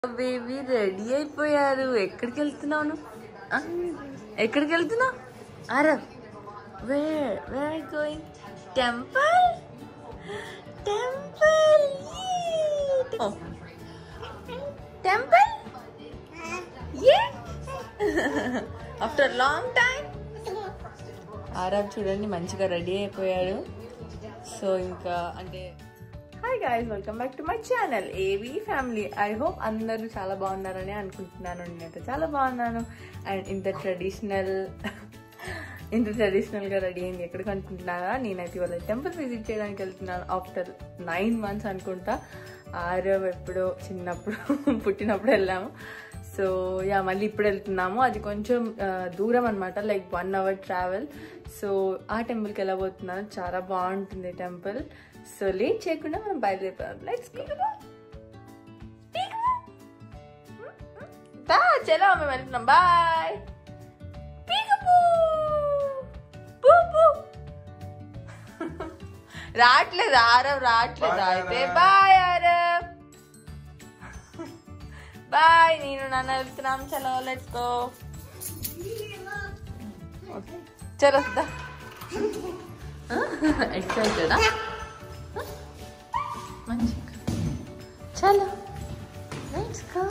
Baby ready అయిపోయారు ఎక్కడికి వెళ్తున్నావు నువ్వు? ఆ? ఎక్కడికి వెళ్తున్నావు Arab where where going temple temple temple a after long time Arab చూడండి మంచిగా రెడీ అయిపోయాడు సో ఇంకా అంటే hi guys welcome back to my channel AV family I hope అందరూ చాలా బాగున్నారని అనుకుంటున్నాను నేనైతే చాలా బాగున్నాను అండ్ ఇంత ట్రెడిషనల్ ఇంత ట్రెడిషనల్గా రెడీ అయింది ఎక్కడికి అనుకుంటున్నారా నేనైతే ఇవాళ టెంపుల్ విజిట్ చేయడానికి వెళ్తున్నాను ఆఫ్టర్ నైన్ మంత్స్ అనుకుంటా ఆరవ్ ఎప్పుడో చిన్నప్పుడు పుట్టినప్పుడు వెళ్ళాము సో యా మళ్ళీ ఇప్పుడు వెళ్తున్నాము అది కొంచెం ఆ, దూరం అనమాట like one hour travel so ఆ టెంపుల్కి వెళ్ళబోతున్నాను చాలా బాగుంటుంది టెంపుల్ సో లేట్ చేయకుండా మనం బయలుదేరిపోదాం లెట్స్ చలో మేము వెళ్తున్నాం బాయ్ రావట్లేదు ఆరవ్ రావట్లేదు అయితే బాయ్ ఆరవ్ బాయ్ నేను నాన్న వెళ్తున్నాం చలో లెట్స్ గో చలో వద్దా ఎక్సైటెడా మంచిగా చలో లెట్స్ గో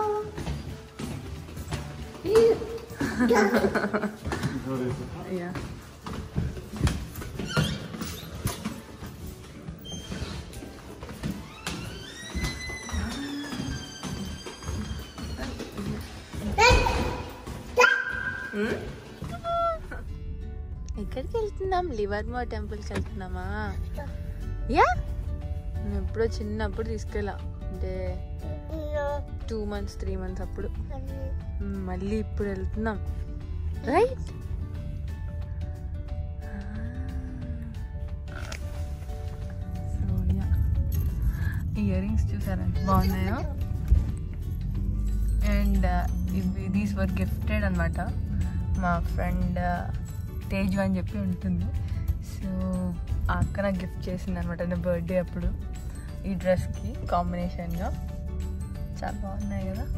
యా ఎక్కడికి వెళ్తున్నాం లివర్మోర్ టెంపుల్కి వెళ్తున్నామా యా నేను ఎప్పుడో చిన్నప్పుడు తీసుకెళ్ళా అంటే టూ మంత్స్ త్రీ మంత్స్ అప్పుడు మ్మ్, మళ్ళీ ఇప్పుడు వెళ్తున్నాం రైట్ ఇయర్ రింగ్స్ చూసారా ఎంత బాగున్నాయో అండ్ ఇవి దీస్ వర్ గిఫ్టెడ్ అనమాట మా ఫ్రెండ్ తేజు అని చెప్పి ఉంటుంది సో ఆ అక్క నాకు గిఫ్ట్ చేసింది అనమాట నా బర్త్డే అప్పుడు ఈ డ్రెస్కి కాంబినేషన్గా చాలా బాగున్నాయి కదా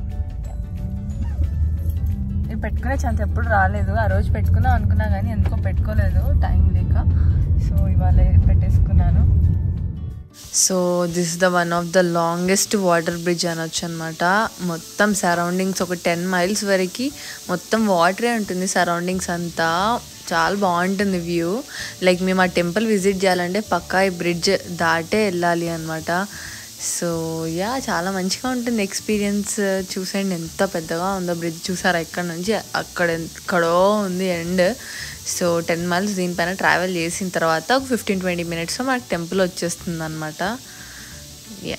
ఇది పెట్టుకునే ఛాన్స్ ఎప్పుడు రాలేదు ఆ రోజు పెట్టుకుందాం అనుకున్నా కానీ ఎందుకో పెట్టుకోలేదు టైం లేక సో ఇవాళ పెట్టేసుకున్నాను so this the one of the longest water bridge అనొచ్చు అనమాట మొత్తం సరౌండింగ్స్ ఒక టెన్ మైల్స్ వరకు మొత్తం వాటరే ఉంటుంది సరౌండింగ్స్ అంతా చాలా బాగుంటుంది వ్యూ లైక్ మేము ఆ టెంపుల్ విజిట్ చేయాలంటే పక్కా ఈ బ్రిడ్జ్ దాటే వెళ్ళాలి అనమాట సో యా చాలా మంచిగా ఉంటుంది ఎక్స్పీరియన్స్ చూసండి ఎంత పెద్దగా ఉందో బ్రిడ్జ్ చూసారా ఇక్కడ నుంచి అక్కడ ఎక్కడో ఉంది ఎండ్ సో టెన్ మైల్స్ దీనిపైన ట్రావెల్ చేసిన తర్వాత ఒక ఫిఫ్టీన్ ట్వంటీ మినిట్స్లో మనకు టెంపుల్ వచ్చేస్తుంది అనమాట యా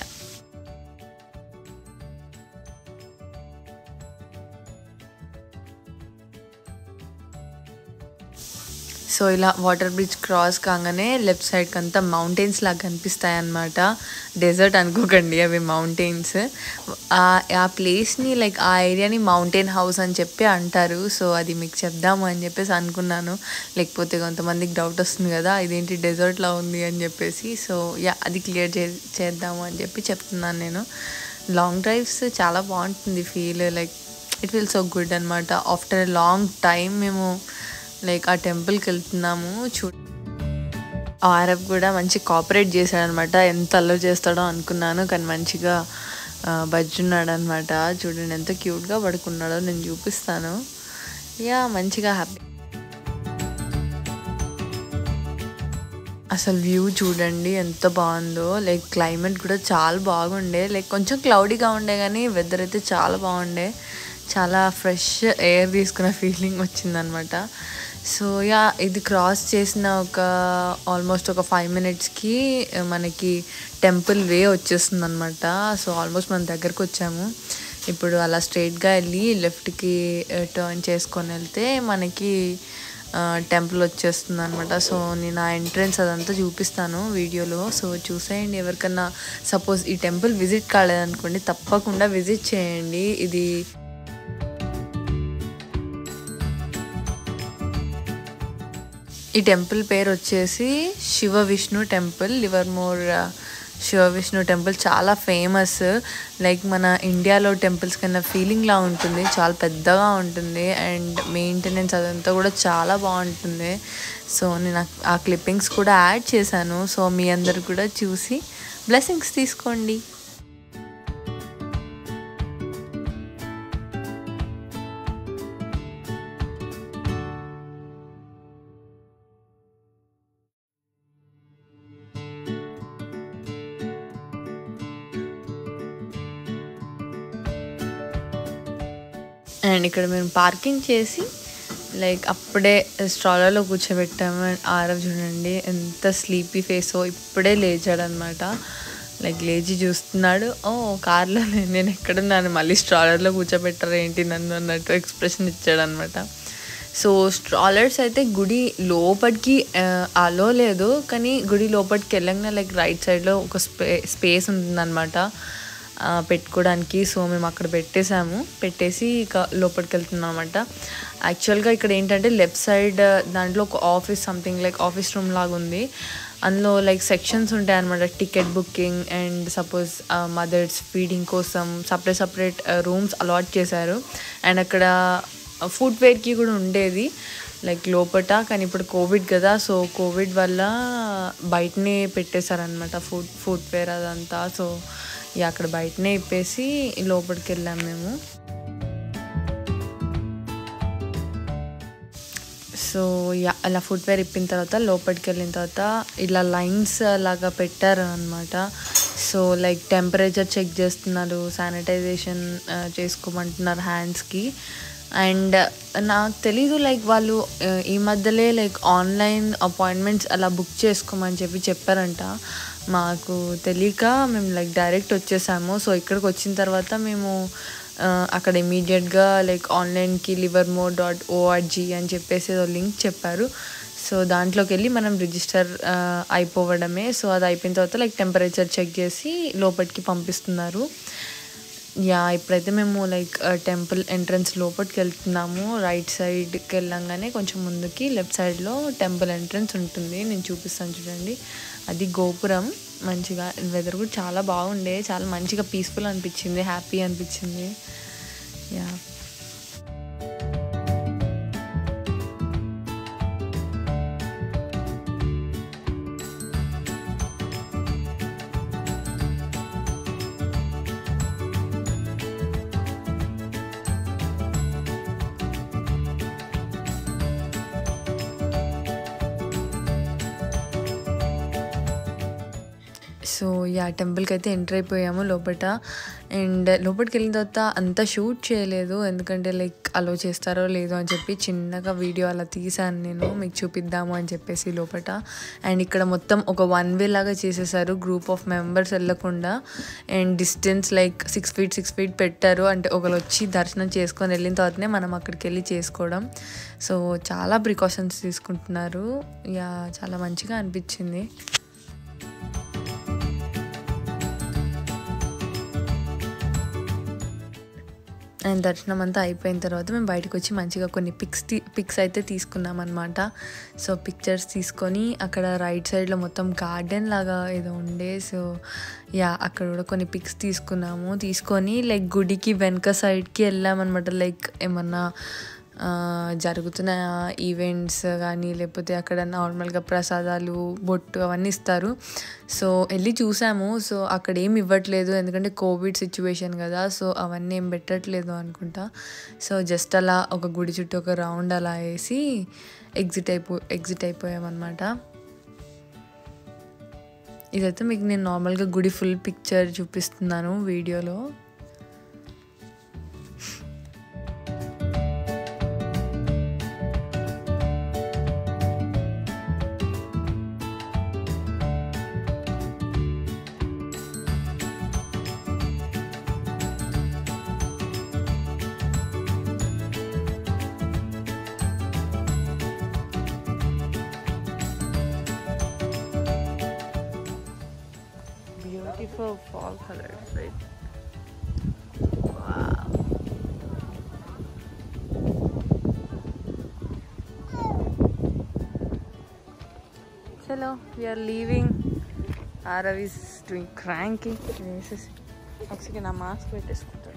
సో ఇలా వాటర్ బ్రిడ్జ్ క్రాస్ కాగానే లెఫ్ట్ సైడ్కి అంతా మౌంటైన్స్ లాగా కనిపిస్తాయి అన్నమాట డెజర్ట్ అనుకోకండి అవి మౌంటైన్స్ ఆ ప్లేస్ని లైక్ ఆ ఏరియాని మౌంటైన్ హౌస్ అని చెప్పి అంటారు సో అది మీకు చెప్దాము అని చెప్పేసి అనుకున్నాను లేకపోతే కొంతమందికి డౌట్ వస్తుంది కదా ఇదేంటి డెజర్ట్లా ఉంది అని చెప్పేసి సో యా అది క్లియర్ చే చేద్దాము అని చెప్పి చెప్తున్నాను నేను లాంగ్ డ్రైవ్స్ చాలా బాగుంటుంది feel like it feel so good అనమాట ఆఫ్టర్ ఎ లాంగ్ టైం మేము లైక్ ఆ టెంపుల్కి వెళ్తున్నాము చూ ఆరబ్ కూడా మంచి కోఆపరేట్ చేశాడనమాట ఎంత అల్లరి చేస్తాడో అనుకున్నాను కానీ మంచిగా బజ్జున్నాడు అనమాట చూడండి ఎంత క్యూట్గా పడుకున్నాడో నేను చూపిస్తాను యా మంచిగా హ్యాపీ అసలు వ్యూ చూడండి ఎంత బాగుందో లైక్ క్లైమేట్ కూడా చాలా బాగుండే లైక్ కొంచెం క్లౌడీగా ఉండే కానీ వెదర్ అయితే చాలా బాగుండే చాలా ఫ్రెష్ ఎయిర్ తీసుకున్న ఫీలింగ్ వచ్చిందనమాట సో యా ఇది క్రాస్ చేసిన ఒక ఆల్మోస్ట్ ఒక ఫైవ్ మినిట్స్కి మనకి టెంపుల్ వే వచ్చేస్తుంది అనమాట సో ఆల్మోస్ట్ మన దగ్గరకు వచ్చాము ఇప్పుడు అలా స్ట్రైట్గా వెళ్ళి లెఫ్ట్కి టర్న్ చేసుకొని వెళ్తే మనకి టెంపుల్ వచ్చేస్తుంది అనమాట సో నేను ఆ ఎంట్రన్స్ అదంతా చూపిస్తాను వీడియోలో సో చూసేయండి ఎవరికన్నా సపోజ్ ఈ టెంపుల్ విజిట్ కాలేదనుకోండి తప్పకుండా విజిట్ చేయండి ఇది ఈ టెంపుల్ పేరు వచ్చేసి Shiva Vishnu temple Livermore Shiva Vishnu temple చాలా ఫేమస్ లైక్ మన ఇండియాలో టెంపుల్స్ కన్నా ఫీలింగ్లా ఉంటుంది చాలా పెద్దగా ఉంటుంది అండ్ మెయింటెనెన్స్ అదంతా కూడా చాలా బాగుంటుంది సో నేను ఆ- ఆ క్లిప్పింగ్స్ కూడా యాడ్ చేశాను సో మీ అందరు కూడా చూసి బ్లెస్సింగ్స్ తీసుకోండి అండ్ ఇక్కడ మేము పార్కింగ్ చేసి లైక్ అప్పుడే స్ట్రాలర్లో కూర్చోబెట్టాము అండ్ ఆరవ్ చూడండి ఎంత స్లీపీ ఫేసో ఇప్పుడే లేచాడనమాట లైక్ లేచి చూస్తున్నాడు ఓ కార్లో నేను ఎక్కడున్నాను మళ్ళీ స్ట్రాలర్లో కూర్చోబెట్టారు ఏంటి నన్ను అన్నట్టు ఎక్స్ప్రెషన్ ఇచ్చాడనమాట సో స్ట్రాలర్స్ అయితే గుడి లోపలికి అలో లేదు కానీ గుడి లోపలికి వెళ్ళంగానే లైక్ రైట్ సైడ్లో ఒక స్పే స్పేస్ ఉంటుందన్నమాట ఆ, పెట్టుకోవడానికి సో మేము అక్కడ పెట్టేసాము పెట్టేసి ఇక లోపలికి వెళ్తున్నాం అనమాట యాక్చువల్గా ఇక్కడ ఏంటంటే లెఫ్ట్ సైడ్ దాంట్లో ఒక office something like office room లాగా ఉంది అందులో లైక్ సెక్షన్స్ ఉంటాయి అనమాట ticket booking and suppose mothers feeding కోసం సపరేట్ సపరేట్ రూమ్స్ అలాట్ చేశారు అండ్ అక్కడ ఫుట్వేర్కి కూడా ఉండేది లైక్ లోపట కానీ ఇప్పుడు కోవిడ్ కదా సో కోవిడ్ వల్ల బయటనే పెట్టేశారనమాట ఫుడ్ ఫుట్వేర్ అదంతా సో ఇక అక్కడ బయటనే ఇప్పేసి లోపలికి వెళ్ళాం మేము సో యా అలా ఫుట్వేర్ ఇప్పిన తర్వాత లోపలికి వెళ్ళిన తర్వాత ఇలా లైన్స్ లాగా పెట్టారు అనమాట సో లైక్ టెంపరేచర్ చెక్ చేస్తున్నారు శానిటైజేషన్ చేసుకోమంటున్నారు హ్యాండ్స్కి అండ్ నాకు తెలీదు లైక్ వాళ్ళు ఆ, ఈ మధ్యలో లైక్ ఆన్లైన్ అపాయింట్మెంట్స్ అలా బుక్ చేసుకోమని చెప్పి చెప్పారంట మాకు తెలియక మేము లైక్ డైరెక్ట్ వచ్చేసాము సో ఇక్కడికి వచ్చిన తర్వాత మేము ఆ, అక్కడ ఇమీడియట్గా లైక్ ఆన్లైన్కి లివర్ మోర్ డాట్ ఓఆర్జీ అని చెప్పేసి ఏదో లింక్ చెప్పారు సో దాంట్లోకి వెళ్ళి మనం రిజిస్టర్ అయిపోవడమే సో అది అయిపోయిన తర్వాత లైక్ టెంపరేచర్ చెక్ చేసి లోపలికి పంపిస్తున్నారు యా ఇప్పుడైతే మేము లైక్ టెంపుల్ ఎంట్రన్స్ లోపలికి వెళ్తున్నాము రైట్ సైడ్కి వెళ్ళంగానే కొంచెం ముందుకి లెఫ్ట్ సైడ్లో టెంపుల్ ఎంట్రన్స్ ఉంటుంది నేను చూపిస్తాను చూడండి అది గోపురం మంచిగా వెదర్ కూడా చాలా బాగుండే చాలా మంచిగా పీస్ఫుల్ అనిపించింది హ్యాపీ అనిపించింది యా సో యా టెంపుల్కి అయితే ఎంటర్ అయిపోయాము లోపల అండ్ లోపలికి వెళ్ళిన తర్వాత అంతా షూట్ చేయలేదు ఎందుకంటే లైక్ అలో చేస్తారో లేదో అని చెప్పి చిన్నగా వీడియో అలా తీసాను నేను మీకు చూపిద్దాము అని చెప్పేసి లోపల అండ్ ఇక్కడ మొత్తం ఒక వన్ వే లాగా చేసేసారు గ్రూప్ ఆఫ్ మెంబర్స్ వెళ్ళకుండా and distance like six feet six feet పెట్టారు అంటే ఒకరు వచ్చి దర్శనం చేసుకొని వెళ్ళిన తర్వాతనే మనం అక్కడికి వెళ్ళి చేసుకోవడం సో చాలా ప్రికాషన్స్ తీసుకుంటున్నారు యా చాలా మంచిగా అనిపించింది అండ్ దర్శనం అంతా అయిపోయిన తర్వాత మేము బయటకు వచ్చి మంచిగా కొన్ని పిక్స్ తీ పిక్స్ అయితే తీసుకున్నాం అనమాట సో పిక్చర్స్ తీసుకొని అక్కడ రైట్ సైడ్లో మొత్తం గార్డెన్ లాగా ఏదో ఉండే సో యా అక్కడ కూడా కొన్ని పిక్స్ తీసుకున్నాము తీసుకొని లైక్ గుడికి వెనక సైడ్కి వెళ్ళామన్నమాట లైక్ ఏమన్నా ఆ, జరుగుతున్న ఈవెంట్స్ కానీ లేకపోతే అక్కడ నార్మల్గా ప్రసాదాలు బొట్టు అవన్నీ ఇస్తారు సో వెళ్ళి చూసాము సో అక్కడ ఏం ఇవ్వట్లేదు ఎందుకంటే కోవిడ్ సిచ్యువేషన్ కదా సో అవన్నీ ఏం పెట్టట్లేదు అనుకుంటా సో జస్ట్ అలా ఒక గుడి చుట్టూ ఒక రౌండ్ అలా వేసి ఎగ్జిట్ అయిపో ఎగ్జిట్ అయిపోయామన్నమాట ఇదైతే మీకు నేను నార్మల్గా గుడి ఫుల్ పిక్చర్ చూపిస్తున్నాను వీడియోలో Beautiful fall colors, right? Wow. Chalo, we are leaving. Arav is doing cranky వేసేసి ఒకసారి నా మాస్క్ పెట్టేసుకుంటాడు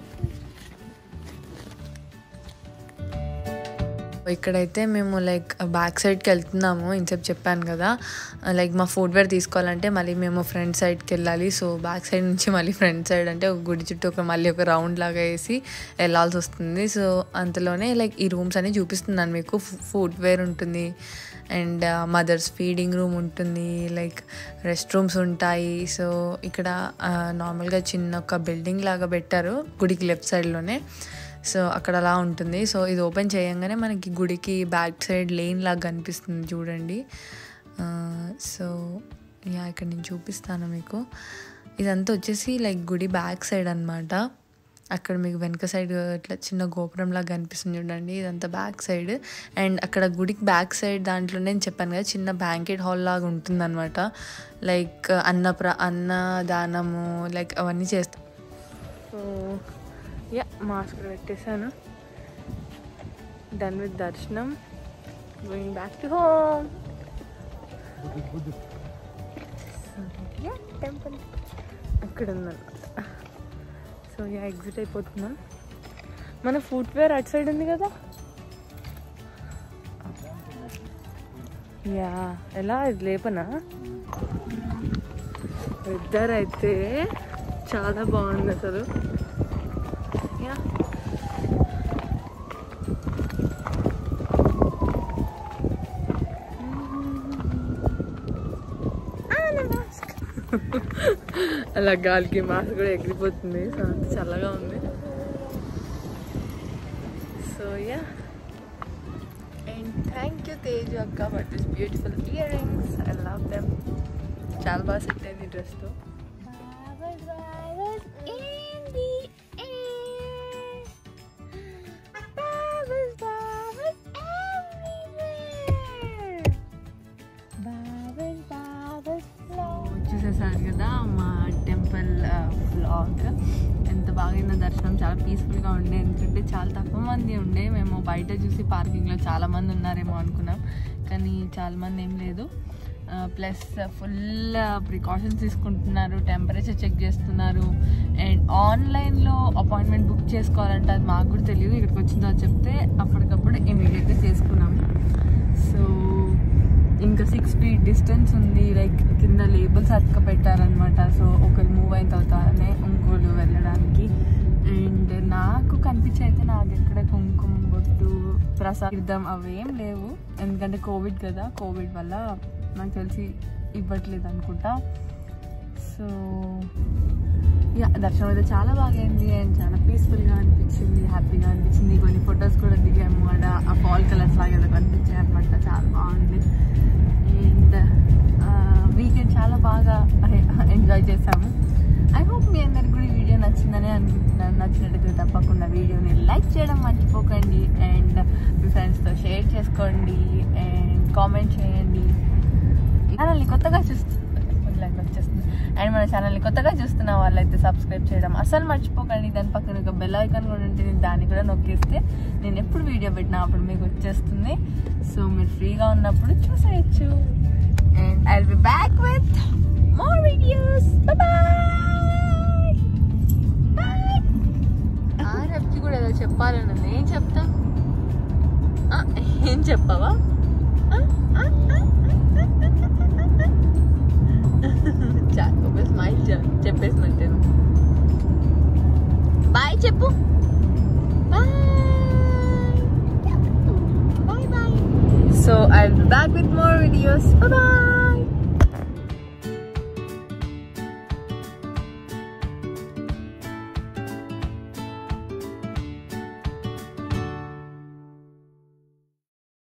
ఇక్కడైతే మేము లైక్ బ్యాక్ సైడ్కి వెళ్తున్నాము ఇంతసేపు చెప్పాను కదా లైక్ మా ఫుడ్వేర్ తీసుకోవాలంటే మళ్ళీ మేము ఫ్రంట్ సైడ్కి వెళ్ళాలి సో బ్యాక్ సైడ్ నుంచి మళ్ళీ ఫ్రంట్ సైడ్ అంటే ఒక గుడి చుట్టూ ఒక మళ్ళీ ఒక రౌండ్ లాగా వేసి వెళ్ళాల్సి వస్తుంది సో అంతలోనే లైక్ ఈ రూమ్స్ అన్ని చూపిస్తున్నాను మీకు ఫుడ్వేర్ ఉంటుంది అండ్ మదర్స్ ఫీడింగ్ రూమ్ ఉంటుంది లైక్ రెస్ట్ రూమ్స్ ఉంటాయి సో ఇక్కడ నార్మల్గా చిన్న ఒక బిల్డింగ్ లాగా పెట్టారు గుడికి లెఫ్ట్ సైడ్లోనే సో అక్కడ అలా ఉంటుంది సో ఇది ఓపెన్ చేయంగానే మనకి గుడికి బ్యాక్ సైడ్ లేన్ లాగా కనిపిస్తుంది చూడండి సో యా ఇక్కడ నేను చూపిస్తాను మీకు ఇదంతా వచ్చేసి లైక్ గుడి బ్యాక్ సైడ్ అనమాట అక్కడ మీకు వెనక సైడ్ ఇట్లా చిన్న గోపురం లాగా కనిపిస్తుంది చూడండి ఇదంతా బ్యాక్ సైడ్ అండ్ అక్కడ గుడికి బ్యాక్ సైడ్ దాంట్లో నేను చెప్పాను కదా చిన్న బ్యాంకెట్ హాల్ లాగా ఉంటుందన్నమాట లైక్ అన్న ప్ర అన్నదానము లైక్ అవన్నీ చేస్తాం సో యా మాస్క్ పెట్టేశాను డన్ విత్ దర్శనం going back to home yeah temple అక్కడ ఉందన్నమాట సో యా ఎగ్జిట్ అయిపోతున్నాం మన ఫుట్వేర్ అటు సైడ్ ఉంది కదా యా ఎలా ఇది లేపనా వెదర్ అయితే చాలా బాగుంది అసలు యా అలా గాలికి మాస్క్ కూడా ఎగిరిపోతుంది సో అంత చల్లగా ఉంది so yeah and thank you Teju అక్క for this beautiful earrings I love them చాలా బాగా సెట్ అయింది డ్రెస్తో Bubbles, bubbles in the air. Bubbles, bubbles everywhere. Bubbles, bubbles flow. చూసేసారు కదా మా టెంపుల్ బ్లాగ్ ఎంత బాగైందో దర్శనం చాలా పీస్ఫుల్గా ఉండే ఎందుకంటే చాలా తక్కువ మంది ఉండే మేము బయట చూసి పార్కింగ్లో చాలా మంది ఉన్నారేమో అనుకున్నాం కానీ చాలా మంది ఏం లేదు ప్లస్ ఫుల్ ప్రికాషన్స్ తీసుకుంటున్నారు టెంపరేచర్ చెక్ చేస్తున్నారు అండ్ ఆన్లైన్లో అపాయింట్మెంట్ బుక్ చేసుకోవాలంటే అది మాకు కూడా తెలియదు ఇక్కడికి వచ్చిందో చెప్తే అప్పటికప్పుడు ఇమీడియట్గా చేసుకున్నాము సో ఇంకా సిక్స్ ఫీట్ డిస్టెన్స్ ఉంది లైక్ కింద లేబుల్స్ అతక పెట్టారనమాట సో ఒకరు మూవ్ అయిన తర్వాతనే ఇంకోళ్ళు వెళ్ళడానికి అండ్ నాకు కనిపించి అయితే నాకు ఎక్కడ కుంకుమ బొట్టు ప్రసాదం అవేం లేవు ఎందుకంటే కోవిడ్ కదా కోవిడ్ వల్ల నాకు తెలిసి ఇవ్వట్లేదు అనుకుంటా సో యా దర్శనం అయితే చాలా బాగైంది అండ్ చాలా పీస్ఫుల్గా అనిపించింది హ్యాపీగా అనిపించింది కొన్ని ఫొటోస్ కూడా దిగాము ఆడ ఆ ఫాల్ కలర్స్ లాగా ఏదో కనిపించాయి అనమాట చాలా బాగుంది అండ్ వీకెండ్ చాలా బాగా ఎంజాయ్ చేసాము ఐ హోప్ మీ అందరికి కూడా ఈ వీడియో నచ్చిందని అనుకుంటున్నాను నచ్చినట్టయితే తప్పకుండా వీడియోని లైక్ చేయడం మర్చిపోకండి అండ్ మీ ఫ్రెండ్స్తో షేర్ చేసుకోండి అండ్ కామెంట్ చేయండి ఛానల్ని కొత్తగా చూస్తు లైక్ వచ్చేస్తుంది అండ్ మన ఛానల్ని కొత్తగా చూస్తున్న వాళ్ళైతే సబ్స్క్రైబ్ చేయడం అసలు మర్చిపోకండి దాని పక్కన ఒక బెల్ ఐకాన్ కూడా ఉంటుంది దాన్ని కూడా నొక్కేస్తే నేను ఎప్పుడు వీడియో పెట్టినా అప్పుడు మీకు వచ్చేస్తుంది సో మీరు ఫ్రీగా ఉన్నప్పుడు చూసేయచ్చు and I be back with more videos bye bye ఆ రబ్కి కూడా ఏదో చెప్పాలన్నది ఏం చెప్తా ఆ, ఏం చెప్పావా ఆ, ఆ, ఆ, చాలు ఒక స్మైల్ చాలు చెప్పేసినట్టే బాయ్ చెప్పు bye bye bye so I will back with more videos bye